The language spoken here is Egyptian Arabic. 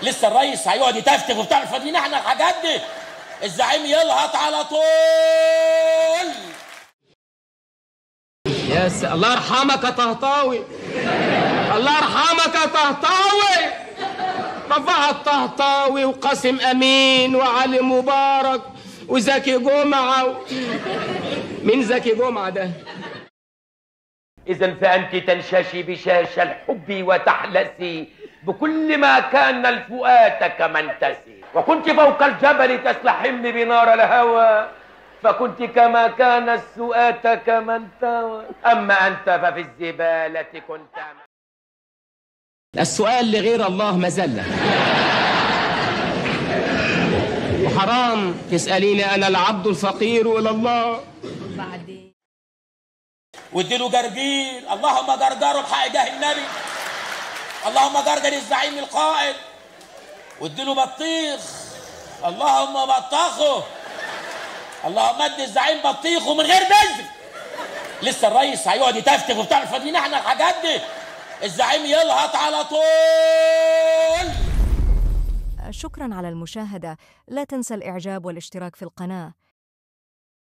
لسه الرئيس هيقعد يتفتف وبتاع مش فاضيين احنا الحاجات دي الزعيم يلهط على طول يا س... الله يرحمك يا طهطاوي الله يرحمك يا طهطاوي رفع الطهطاوي وقاسم امين وعلي مبارك وزكي جمعه و... مين زكي جمعه ده إذا فأنت تنششي بشاش الحب وتحلسي بكل ما كان الفؤاد كمنتسي وكنت فوق الجبل تسلحم بنار الهوى فكنت كما كان السؤات كمن توى أما أنت ففي الزبالة كنت السؤال لغير الله مذلة وحرام تسأليني أنا العبد الفقير إلى الله بعدين واديله جرجير اللهم جرجره بحق جاه النبي اللهم جرجر الزعيم القائد واديله بطيخ اللهم بطخه اللهم ادي الزعيم بطيخه من غير بذر لسه الرئيس هيقعد يتفتف وبتاع مش فاضيين احنا الحاجات دي الزعيم يلهط على طول شكرا على المشاهدة لا تنسى الإعجاب والاشتراك في القناة